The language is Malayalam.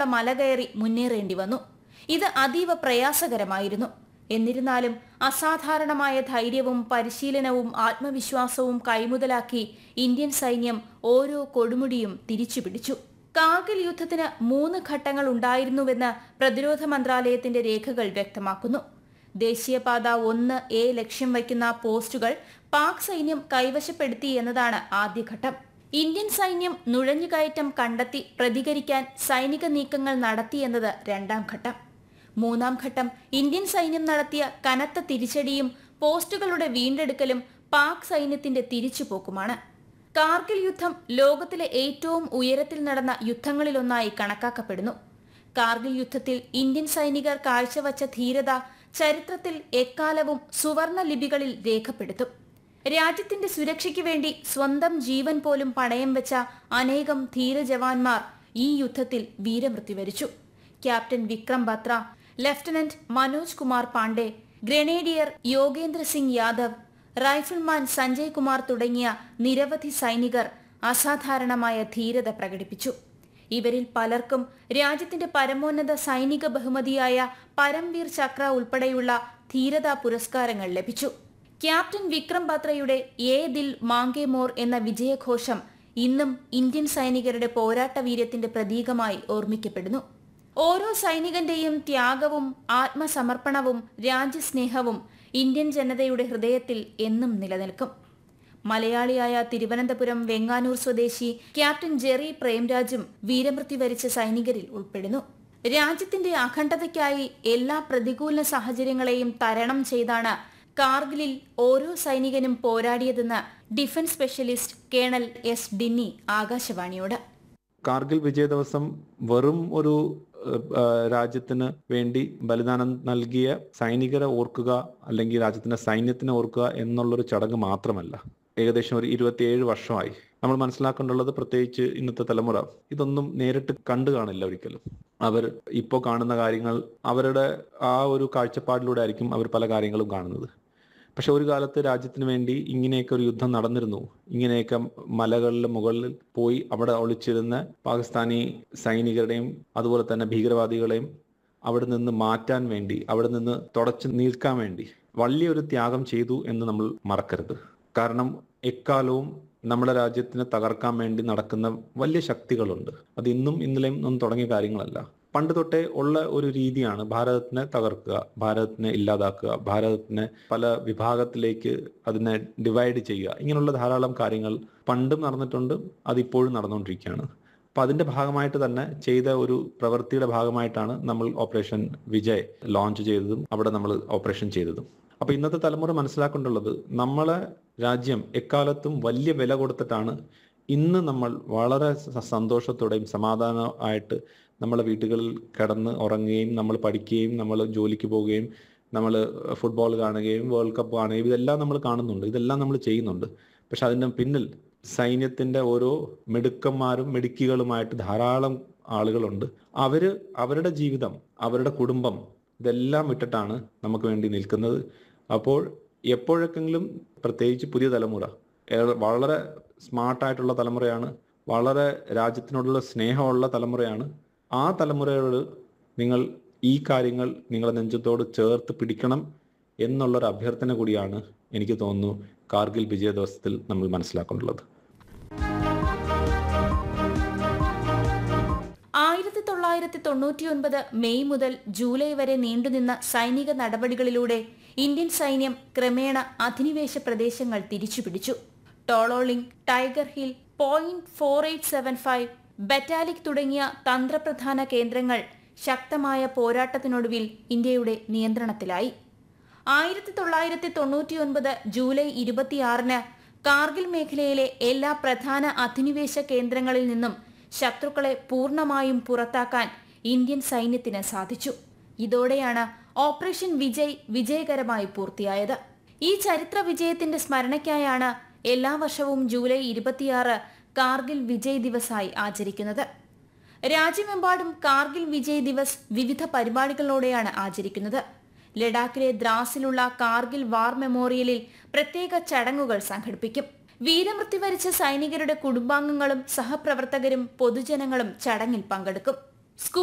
മല കയറി മുന്നേറേണ്ടി വന്നു ഇത് അതീവ പ്രയാസകരമായിരുന്നു എന്നിരുന്നാലും അസാധാരണമായ ധൈര്യവും പരിശീലനവും ആത്മവിശ്വാസവും കൈമുതലാക്കി ഇന്ത്യൻ സൈന്യം ഓരോ കൊടുമുടിയും തിരിച്ചുപിടിച്ചു കാർഗിൽ യുദ്ധത്തിന് മൂന്ന് ഘട്ടങ്ങൾ ഉണ്ടായിരുന്നുവെന്ന് പ്രതിരോധ മന്ത്രാലയത്തിന്റെ രേഖകൾ വ്യക്തമാക്കുന്നു ദേശീയപാത ഒന്ന് എ ലക്ഷ്യം വയ്ക്കുന്ന പോസ്റ്റുകൾ പാക് സൈന്യം കൈവശപ്പെടുത്തി എന്നതാണ് ആദ്യഘട്ടം ഇന്ത്യൻ സൈന്യം നുഴഞ്ഞുകയറ്റം കണ്ടെത്തി പ്രതികരിക്കാൻ സൈനിക നീക്കങ്ങൾ നടത്തിയെന്നത് രണ്ടാം ഘട്ടം മൂന്നാം ഘട്ടം ഇന്ത്യൻ സൈന്യം നടത്തിയ കനത്ത തിരിച്ചടിയും പോസ്റ്റുകളുടെ വീണ്ടെടുക്കലും പാക് സൈന്യത്തിന്റെ തിരിച്ചുപോക്കുമാണ് കാർഗിൽ യുദ്ധം ലോകത്തിലെ ഏറ്റവും ഉയരത്തിൽ നടന്ന യുദ്ധങ്ങളിലൊന്നായി കണക്കാക്കപ്പെടുന്നു കാർഗിൽ യുദ്ധത്തിൽ ഇന്ത്യൻ സൈനികർ കാഴ്ചവച്ച ധീരത ചരിത്രത്തിൽ എക്കാലവും സുവർണ ലിപികളിൽ രേഖപ്പെടുത്തും രാജ്യത്തിന്റെ സുരക്ഷയ്ക്ക് വേണ്ടി സ്വന്തം ജീവൻ പോലും പണയം വെച്ച അനേകം ധീരജവാന്മാർ ഈ യുദ്ധത്തിൽ വീരമൃത്യു വരിച്ചു captain Vikram Batra lieutenant Manoj Kumar Pandey grenadier Yogendra Singh Yadav rifleman Sanjay Kumar തുടങ്ങിയ നിരവധി സൈനികർ അസാധാരണമായ ധീരത പ്രകടിപ്പിച്ചു ഇവരിൽ പലർക്കും രാജ്യത്തിന്റെ പരമോന്നത സൈനിക ബഹുമതിയായ പരംവീർ ചക്ര ഉൾപ്പെടെയുള്ള ധീരതാ പുരസ്കാരങ്ങൾ ലഭിച്ചു ക്യാപ്റ്റൻ വിക്രം ബത്രയുടെ ഏ ദിൽ മാങ്കെ മോർ എന്ന വിജയഘോഷം ഇന്നും ഇന്ത്യൻ സൈനികരുടെ പോരാട്ട വീര്യത്തിന്റെ പ്രതീകമായി ഓർമ്മിക്കപ്പെടുന്നു ഓരോ സൈനികന്റെയും ത്യാഗവും ആത്മസമർപ്പണവും രാജ്യസ്നേഹവും ഇന്ത്യൻ ജനതയുടെ ഹൃദയത്തിൽ എന്നും നിലനിൽക്കും മലയാളിയായ തിരുവനന്തപുരം വെങ്ങാനൂർ സ്വദേശി ക്യാപ്റ്റൻ ജെറി പ്രേംരാജും വീരമൃത്യു വരിച്ച സൈനികരിൽ ഉൾപ്പെടുന്നു രാജ്യത്തിന്റെ അഖണ്ഡതയ്ക്കായി എല്ലാ പ്രതികൂല സാഹചര്യങ്ങളെയും തരണം ചെയ്താണ് കാർഗിലിൽ ഓരോ സൈനികനും പോരാടിയതെന്ന് defence specialist colonel S Dinny ആകാശവാണിയോട് കാർഗിൽ വിജയ ദിവസം വെറും ഒരു ഏഹ്, രാജ്യത്തിന് വേണ്ടി ബലിദാനം നൽകിയ സൈനികരെ ഓർക്കുക അല്ലെങ്കിൽ രാജ്യത്തിന്റെ സൈന്യത്തിനെ ഓർക്കുക എന്നുള്ളൊരു ചടങ്ങ് മാത്രമല്ല ഏകദേശം ഒരു ഇരുപത്തിയേഴ് വർഷമായി നമ്മൾ മനസ്സിലാക്കേണ്ടുള്ളത് പ്രത്യേകിച്ച് ഇന്നത്തെ തലമുറ ഇതൊന്നും നേരിട്ട് കണ്ടു കാണില്ല ഒരിക്കലും അവർ ഇപ്പോൾ കാണുന്ന കാര്യങ്ങൾ അവരുടെ ആ ഒരു കാഴ്ചപ്പാടിലൂടെ ആയിരിക്കും അവർ പല കാര്യങ്ങളും കാണുന്നത് പക്ഷെ ഒരു കാലത്ത് രാജ്യത്തിന് വേണ്ടി ഇങ്ങനെയൊക്കെ ഒരു യുദ്ധം നടന്നിരുന്നു ഇങ്ങനെയൊക്കെ മലകളിലെ മുകളിൽ പോയി അവിടെ ഒളിച്ചിരുന്ന പാകിസ്ഥാനി സൈനികരുടെയും അതുപോലെ തന്നെ ഭീകരവാദികളെയും അവിടെ നിന്ന് മാറ്റാൻ വേണ്ടി അവിടെ നിന്ന് തുടച്ചു നീക്കാൻ വേണ്ടി വലിയൊരു ത്യാഗം ചെയ്തു എന്ന് നമ്മൾ മറക്കരുത് കാരണം എക്കാലവും നമ്മുടെ രാജ്യത്തിനെ തകർക്കാൻ വേണ്ടി നടക്കുന്ന വലിയ ശക്തികളുണ്ട് അത് ഇന്നും ഇന്നലെയും ഒന്നും തുടങ്ങിയ കാര്യങ്ങളല്ല പണ്ട് തൊട്ടേ ഉള്ള ഒരു രീതിയാണ് ഭാരതത്തിനെ തകർക്കുക ഭാരതത്തിനെ ഇല്ലാതാക്കുക ഭാരതത്തിനെ പല വിഭാഗത്തിലേക്ക് അതിനെ ഡിവൈഡ് ചെയ്യുക ഇങ്ങനെയുള്ള ധാരാളം കാര്യങ്ങൾ പണ്ടും നടന്നിട്ടുണ്ട് അതിപ്പോഴും നടന്നുകൊണ്ടിരിക്കുകയാണ് അപ്പൊ അതിന്റെ ഭാഗമായിട്ട് തന്നെ ചെയ്ത ഒരു പ്രവൃത്തിയുടെ ഭാഗമായിട്ടാണ് നമ്മൾ ഓപ്പറേഷൻ വിജയ് ലോഞ്ച് ചെയ്തതും അവിടെ നമ്മൾ ഓപ്പറേഷൻ ചെയ്തതും അപ്പൊ ഇന്നത്തെ തലമുറ മനസ്സിലാക്കേണ്ടുള്ളത് നമ്മളെ രാജ്യം എക്കാലത്തും വലിയ വില കൊടുത്തിട്ടാണ് ഇന്ന് നമ്മൾ വളരെ സ- സന്തോഷത്തോടെയും സമാധാനമായിട്ട് നമ്മളെ വീടുകളിൽ കിടന്ന് ഉറങ്ങുകയും നമ്മൾ പഠിക്കുകയും നമ്മൾ ജോലിക്ക് പോവുകയും നമ്മൾ ഫുട്ബോൾ കാണുകയും വേൾഡ് കപ്പ് കാണുകയും ഇതെല്ലാം നമ്മൾ കാണുന്നുണ്ട് ഇതെല്ലാം നമ്മൾ ചെയ്യുന്നുണ്ട് പക്ഷെ അതിൻ്റെ പിന്നിൽ സൈന്യത്തിന്റെ ഓരോ മിടുക്കന്മാരും മിടുക്കികളുമായിട്ട് ധാരാളം ആളുകളുണ്ട് അവര് അവരുടെ ജീവിതം അവരുടെ കുടുംബം ഇതെല്ലാം വിട്ടിട്ടാണ് നമുക്ക് വേണ്ടി നിൽക്കുന്നത് അപ്പോൾ എപ്പോഴൊക്കെങ്കിലും പ്രത്യേകിച്ച് പുതിയ തലമുറ ഏറെ- വളരെ സ്മാർട്ടായിട്ടുള്ള തലമുറയാണ് വളരെ രാജ്യത്തിനോടുള്ള സ്നേഹമുള്ള തലമുറയാണ് ആ തലമുറയോട് നിങ്ങൾ ഈ കാര്യങ്ങൾ നിങ്ങളുടെ നെഞ്ചത്തോട് ചേർത്ത് പിടിക്കണം എന്നുള്ളൊരു അഭ്യർത്ഥന കൂടിയാണ് എനിക്ക് തോന്നുന്നു കാർഗിൽ വിജയ ദിവസത്തിൽ നമ്മൾ മനസ്സിലാക്കേണ്ടുള്ളത് ആയിരത്തി തൊള്ളായിരത്തി തൊണ്ണൂറ്റിയൊൻപത് മെയ് മുതൽ ജൂലൈ വരെ നീണ്ടുനിന്ന സൈനിക നടപടികളിലൂടെ ഇന്ത്യൻ സൈന്യം ക്രമേണ അധിനിവേശ പ്രദേശങ്ങൾ തിരിച്ചുപിടിച്ചു Tololing tiger hill point four eight seven five Batalik തുടങ്ങിയ തന്ത്രപ്രധാന കേന്ദ്രങ്ങൾ ശക്തമായ പോരാട്ടത്തിനൊടുവിൽ ഇന്ത്യയുടെ നിയന്ത്രണത്തിലായി ആയിരത്തി തൊള്ളായിരത്തി തൊണ്ണൂറ്റിയൊൻപത് ജൂലൈ ഇരുപത്തിയാറിന് കാർഗിൽ മേഖലയിലെ എല്ലാ പ്രധാന അധിനിവേശ കേന്ദ്രങ്ങളിൽ നിന്നും ശത്രുക്കളെ പൂർണ്ണമായും പുറത്താക്കാൻ ഇന്ത്യൻ സൈന്യത്തിന് സാധിച്ചു ഇതോടെയാണ് ഓപ്പറേഷൻ വിജയ് വിജയകരമായി പൂർത്തിയായത് ഈ ചരിത്ര വിജയത്തിന്റെ സ്മരണയ്ക്കായാണ് എല്ലാ വർഷവും ജൂലൈ ഇരുപത്തിയാറ് കാർഗിൽ വിജയ് ദിവസായി ആചരിക്കുന്നത് രാജ്യമെമ്പാടും കാർഗിൽ വിജയ് ദിവസ് വിവിധ പരിപാടികളോടെയാണ് ആചരിക്കുന്നത് ലഡാക്കിലെ ദ്രാസിലുള്ള കാർഗിൽ വാർ മെമ്മോറിയലിൽ പ്രത്യേക ചടങ്ങുകൾ സംഘടിപ്പിക്കും വീരമൃത്യു വരിച്ച സൈനികരുടെ കുടുംബാംഗങ്ങളും സഹപ്രവർത്തകരും പൊതുജനങ്ങളും ചടങ്ങിൽ പങ്കെടുക്കും സ്കൂൾ